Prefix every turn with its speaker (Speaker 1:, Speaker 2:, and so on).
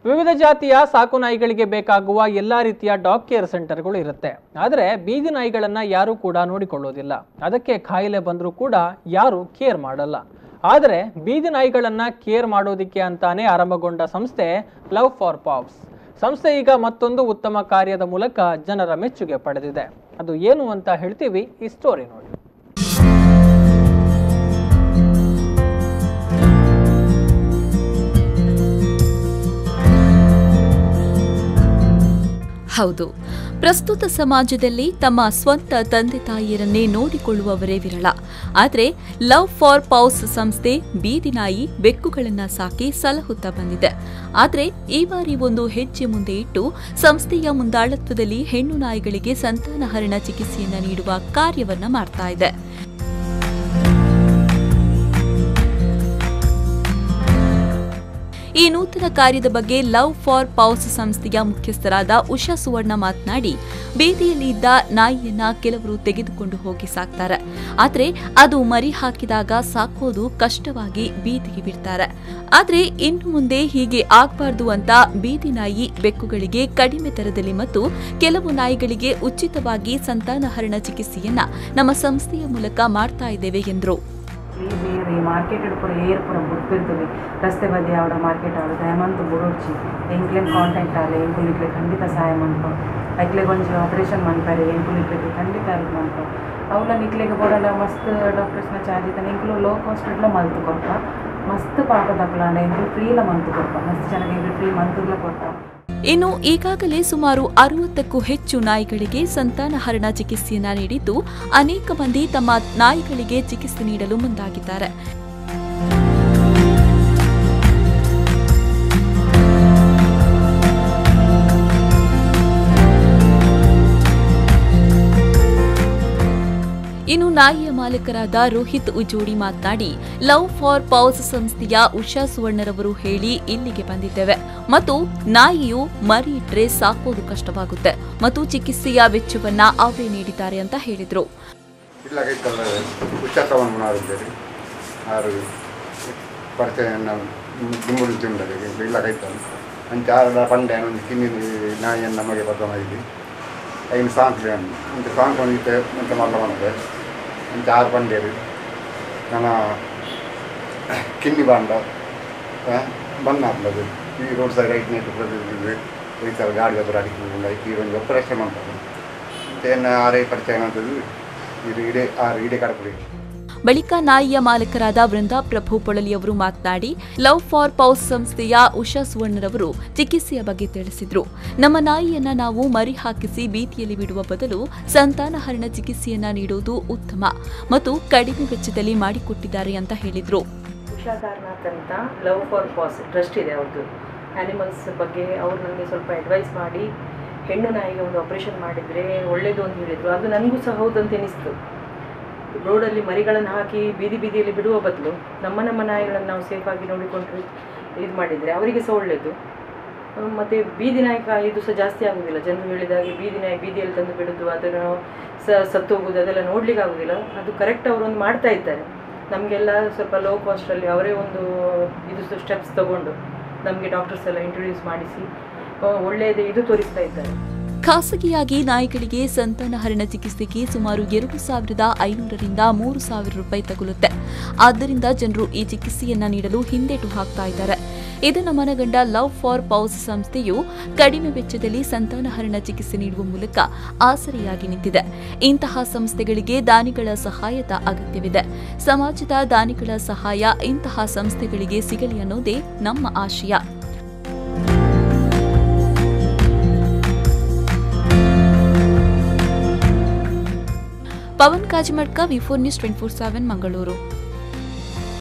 Speaker 1: ವಿವಿಧ ಜಾತಿಯ ಸಾಕು ನಾಯಿಗಳಿಗೆ ಬೇಕಾಗುವ ಎಲ್ಲ ರೀತಿಯ ಡಾಗ್ ಕೇರ್ ಸೆಂಟರ್ಗಳು ಇರುತ್ತೆ ಆದರೆ ಬೀದಿ ನಾಯಿಗಳನ್ನು ಯಾರೂ ಕೂಡ ನೋಡಿಕೊಳ್ಳೋದಿಲ್ಲ ಅದಕ್ಕೆ ಕಾಯಿಲೆ ಬಂದರೂ ಕೂಡ ಯಾರು ಕೇರ್ ಮಾಡಲ್ಲ ಆದರೆ ಬೀದಿ ನಾಯಿಗಳನ್ನು ಕೇರ್ ಮಾಡೋದಕ್ಕೆ ಅಂತಾನೆ ಆರಂಭಗೊಂಡ ಸಂಸ್ಥೆ ಲವ್ ಫಾರ್ ಪಾಪ್ಸ್ ಸಂಸ್ಥೆ ಈಗ ಮತ್ತೊಂದು ಉತ್ತಮ ಕಾರ್ಯದ ಮೂಲಕ ಜನರ ಮೆಚ್ಚುಗೆ ಪಡೆದಿದೆ ಅದು ಏನು ಅಂತ ಹೇಳ್ತೀವಿ ಈ ಸ್ಟೋರಿ ನೋಡಿ
Speaker 2: ಹೌದು ಪ್ರಸ್ತುತ ಸಮಾಜದಲ್ಲಿ ತಮ್ಮ ಸ್ವಂತ ತಂದೆ ತಾಯಿಯರನ್ನೇ ನೋಡಿಕೊಳ್ಳುವವರೇ ವಿರಳ ಆದರೆ ಲವ್ ಫಾರ್ ಪೌಸ್ ಸಂಸ್ಥೆ ಬೀದಿ ನಾಯಿ ಬೆಕ್ಕುಗಳನ್ನ ಸಾಕಿ ಸಲಹುತ್ತಾ ಬಂದಿದೆ ಆದರೆ ಈ ಬಾರಿ ಒಂದು ಹೆಜ್ಜೆ ಮುಂದೆ ಇಟ್ಟು ಸಂಸ್ಥೆಯ ಮುಂದಾಳತ್ವದಲ್ಲಿ ಹೆಣ್ಣು ನಾಯಿಗಳಿಗೆ ಸಂತಾನಹರಣ ಚಿಕಿತ್ಸೆಯನ್ನ ನೀಡುವ ಕಾರ್ಯವನ್ನ ಮಾಡ್ತಾ ಇದೆ ಈ ನೂತನ ಕಾರ್ಯದ ಬಗ್ಗೆ ಲವ್ ಫಾರ್ ಪೌಸ್ ಸಂಸ್ಥೆಯ ಮುಖ್ಯಸ್ಥರಾದ ಉಷಾ ಸುವರ್ಣ ಮಾತನಾಡಿ ಬೀದಿಯಲ್ಲಿ ಇದ್ದ ನಾಯಿಯನ್ನ ಕೆಲವರು ತೆಗೆದುಕೊಂಡು ಹೋಗಿ ಸಾಕ್ತಾರೆ ಆದ್ರೆ ಅದು ಮರಿ ಹಾಕಿದಾಗ ಸಾಕೋದು ಕಷ್ಟವಾಗಿ ಬೀದಿಗೆ ಬಿಡ್ತಾರೆ ಆದ್ರೆ ಇನ್ನು ಮುಂದೆ ಹೀಗೆ ಆಗ್ಬಾರ್ದು ಅಂತ ಬೀದಿ ನಾಯಿ ಬೆಕ್ಕುಗಳಿಗೆ ಕಡಿಮೆ ದರದಲ್ಲಿ ಮತ್ತು ಕೆಲವು ನಾಯಿಗಳಿಗೆ ಉಚಿತವಾಗಿ ಸಂತಾನಹರಣ ಚಿಕಿತ್ಸೆಯನ್ನ ನಮ್ಮ ಸಂಸ್ಥೆಯ ಮೂಲಕ ಮಾಡ್ತಾ ಇದ್ದೇವೆ ಎಂದರು
Speaker 3: ప్లీజ్ ఏర్ ఈ మార్కెట్ ఇప్పుడు ఏర్ పురం బుట్పిల్తుంది ರಸ್ತೆ ಬದಿ ಆವಡ ಮಾರ್ಕೆಟ್ ಆವಡ ದಯಮಂತು ಬುಡೋಡ್ಚಿ ಎಂಕ್ಲೆನ್ ಕಾಂಟ್ಯಾಕ್ಟ್ ಆಲೆ ಎಂಕುಲಿಕ್ಲೆ ಖಂಡಿತ ಸಹಾಯ ಮನ್ಪು ಐಕ್ಲೆ ಕೊಂಚ ಆಪರೇಷನ್ ಮನ್ಪಾರೆ ಎಂಕುಲಿಕ್ಲೆಗೆ ಖಂಡಿತ ಹೆಲ್ಪ್ ಮನ್ಪು ಅವಲ ನಿಕ್ಲೆಗೆ ಬೋಡಲ್ಲ ಮಸ್ತ್ ಡಾಕ್ಟರ್ಸ್ನ ಚಾರ್ಜ್ ಇತ್ತಾನೆ ಎಂಕುಲು ಲೋ ಕಾಸ್ಟ್ಲ ಮಲ್ತು ಕೊಡ್ಪ ಮಸ್ತ್ ಪಾಪ ತಪ್ಪಲಾಂಡ ಎಂಕುಲು ಫ್ರೀಲ ಮಂತು ಕೊಡ್ಪ ಮಸ್ತ್ ಚೆನ್ನಾಗಿ ಎಂಕುಲು ಫ್ರೀ ಮಂತುಗ್ಲ ಕೊಡ್ಪ
Speaker 2: ಇನ್ನು ಈಗಾಗಲೇ ಸುಮಾರು ಅರವತ್ತಕ್ಕೂ ಹೆಚ್ಚು ನಾಯಿಗಳಿಗೆ ಸಂತಾನಹರಣ ಚಿಕಿತ್ಸೆಯನ್ನ ನೀಡಿದ್ದು ಅನೇಕ ಮಂದಿ ತಮ್ಮ ನಾಯಿಗಳಿಗೆ ಚಿಕಿತ್ಸೆ ನೀಡಲು ಮುಂದಾಗಿದ್ದಾರೆ ಇನ್ನು ನಾಯಿಯ ಮಾಲೀಕರಾದ ರೋಹಿತ್ ಉಜೋಡಿ ಮಾತನಾಡಿ ಲವ್ ಫಾರ್ ಪೌಸ್ ಸಂಸ್ಥೆಯ ಉಷಾ ಸುವರ್ಣರವರು ಹೇಳಿ ಇಲ್ಲಿಗೆ ಬಂದಿದ್ದೇವೆ ಮತ್ತು ನಾಯಿಯು ಮರಿ ಇಟ್ರೆ ಸಾಕೋದು ಕಷ್ಟವಾಗುತ್ತೆ ಮತ್ತು ಚಿಕಿತ್ಸೆಯ ವೆಚ್ಚವನ್ನ ಅವರೇ ನೀಡಿದ್ದಾರೆ ಅಂತ ಹೇಳಿದ್ರು
Speaker 4: ಇಲ್ಲಗೈತಲ್ಲ ಉಚ್ಚಕವನ್ನು ಮಾಡಿದ್ದೇವೆ ಆರು ಪರಿಚಯ ದುಂಬುಡು ತಿಂಡದೆ ಇಲ್ಲಗೈತಲ್ಲ ಅಂಚ ಆರ ಪಂಡೆ ಒಂದು ಕಿನ್ನಿ ನಾಯಿಯನ್ನು ನಮಗೆ ಬದ್ಧ ಮಾಡಿದ್ವಿ ಐನು ಸಾಂಕ್ಲಿ ಅನ್ನು ಅಂಚ ಸಾಂಕ್ ಬಂದಿತ್ತೆ ಅಂತ ಮಲ್ಲ ಬಂದೆ ಅಂಚ ಆರು ಪಂಡೇರು ನನ್ನ ಕಿನ್ನಿ ಬಾಂಡ ಬಂದ್ ಆಗ್ತದೆ ಈ ರೋಡ್ ಸೈಡ್ ಐದು ನೀರು ಪ್ರತಿದಿನ ಈ ಥರ ಗಾಡಿ ಹತ್ರ ಅಡಿಕೊಂಡು ಈ ಒಂದು ಆಪರೇಷನ್ ಮಾಡ್ತಾರೆ ಏನು ಆರೇ ಪರಿಚಯ ಅಂತದ್ದು ಇದು ಇಡೇ ಆರು ಇಡೇ ಕಡಪಡಿ
Speaker 2: ಬಳಿಕ ನಾಯಿಯ ಮಾಲೀಕರಾದ ವೃಂದಾ ಪ್ರಭು ಪೊಳಲಿ ಅವರು ಮಾತನಾಡಿ ಲವ್ ಫಾರ್ ಪೌಸ್ ಸಂಸ್ಥೆಯ ಉಷಾ ಸುವರ್ಣರವರು ಚಿಕಿತ್ಸೆಯ ಬಗ್ಗೆ ತಿಳಿಸಿದ್ರು ನಮ್ಮ ನಾಯಿಯನ್ನ ನಾವು ಮರಿ ಹಾಕಿಸಿ ಬೀದಿಯಲ್ಲಿ ಬಿಡುವ ಬದಲು ಸಂತಾನಹರಣ ಚಿಕಿತ್ಸೆಯನ್ನ ನೀಡುವುದು ಉತ್ತಮ ಮತ್ತು ಕಡಿಮೆ ವೆಚ್ಚದಲ್ಲಿ ಮಾಡಿಕೊಟ್ಟಿದ್ದಾರೆ ಅಂತ ಹೇಳಿದ್ರು
Speaker 3: ಉಷಾ ಕಾರ್ನಾಥ್ ಅಂತ ಲವ್ ಫಾರ್ ಪಾಸ್ ಟ್ರಸ್ಟ್ ಇದೆ ಅವ್ರದ್ದು ಆ್ಯನಿಮಲ್ಸ್ ಬಗ್ಗೆ ಅವ್ರು ನನಗೆ ಸ್ವಲ್ಪ ಅಡ್ವೈಸ್ ಮಾಡಿ ಹೆಣ್ಣು ನಾಯಿಗೆ ಒಂದು ಆಪರೇಷನ್ ಮಾಡಿದರೆ ಒಳ್ಳೇದು ಅಂತ ಹೇಳಿದರು ಅದು ನನಗೂ ಸಹ ಹೌದಂತ ಎನಿಸ್ತು ರೋಡಲ್ಲಿ ಮರಿಗಳನ್ನು ಹಾಕಿ ಬೀದಿ ಬೀದಿಯಲ್ಲಿ ಬಿಡುವ ಬದಲು ನಮ್ಮ ನಮ್ಮ ನಾಯಿಗಳನ್ನು ನಾವು ಸೇಫಾಗಿ ನೋಡಿಕೊಂಡ್ರೆ ಇದು ಮಾಡಿದರೆ ಅವರಿಗೆ ಸಹ ಒಳ್ಳೆಯದು ಮತ್ತು ಬೀದಿ ನಾಯಿ ಕಾ- ಇದು ಸಹ ಜಾಸ್ತಿ ಆಗೋದಿಲ್ಲ ಜನರು ಹೇಳಿದಾಗೆ ಬೀದಿ ನಾಯಿ ಬೀದಿಯಲ್ಲಿ ತಂದು ಬಿಡೋದು ಅದನ್ನು ಸ ಸತ್ತೋಗೋದು ಅದೆಲ್ಲ ನೋಡ್ಲಿಕ್ಕೆ ಆಗೋದಿಲ್ಲ ಅದು ಕರೆಕ್ಟ್ ಅವರೊಂದು ಮಾಡ್ತಾ ಇದ್ದಾರೆ ನಮಗೆಲ್ಲ ಸ್ವಲ್ಪ ಲೋ ಕಾಸ್ಟಲ್ಲಿ ಅವರೇ ಒಂದು ಇದು ಸ್ಟೆಪ್ಸ್ ತಗೊಂಡು ನಮಗೆ ಡಾಕ್ಟರ್ಸ್ ಎಲ್ಲ ಇಂಟ್ರೊಡ್ಯೂಸ್ ಮಾಡಿಸಿ ಆ, ಒಳ್ಳೆಯದು ಇದು ತೋರಿಸ್ತಾ ಇದ್ದಾರೆ
Speaker 2: ಖಾಸಗಿಯಾಗಿ ನಾಯಿಗಳಿಗೆ ಸಂತಾನಹರಣ ಚಿಕಿತ್ಸೆಗೆ ಸುಮಾರು ಎರಡು ಸಾವಿರದ ಐನೂರರಿಂದ ಮೂರು ಸಾವಿರ ರೂಪಾಯಿ ತಗುಲುತ್ತೆ ಆದ್ದರಿಂದ ಜನರು ಈ ಚಿಕಿತ್ಸೆಯನ್ನ ನೀಡಲು ಹಿಂದೇಟು ಹಾಕ್ತಾ ಇದ್ದಾರೆ ಇದನ್ನು ಮನಗಂಡ ಲವ್ ಫಾರ್ ಪೌಸ್ ಸಂಸ್ಥೆಯು ಕಡಿಮೆ ವೆಚ್ಚದಲ್ಲಿ ಸಂತಾನಹರಣ ಚಿಕಿತ್ಸೆ ನೀಡುವ ಮೂಲಕ ಆಸರೆಯಾಗಿ ನಿಂತಿದೆ ಇಂತಹ ಸಂಸ್ಥೆಗಳಿಗೆ ದಾನಿಗಳ ಸಹಾಯದ ಅಗತ್ಯವಿದೆ ಸಮಾಜದ ದಾನಿಗಳ ಸಹಾಯ ಇಂತಹ ಸಂಸ್ಥೆಗಳಿಗೆ ಸಿಗಲಿ ಅನ್ನೋದೇ ನಮ್ಮ ಆಶಯ Pavan Kajimadka V four news twenty four seven Mangaluru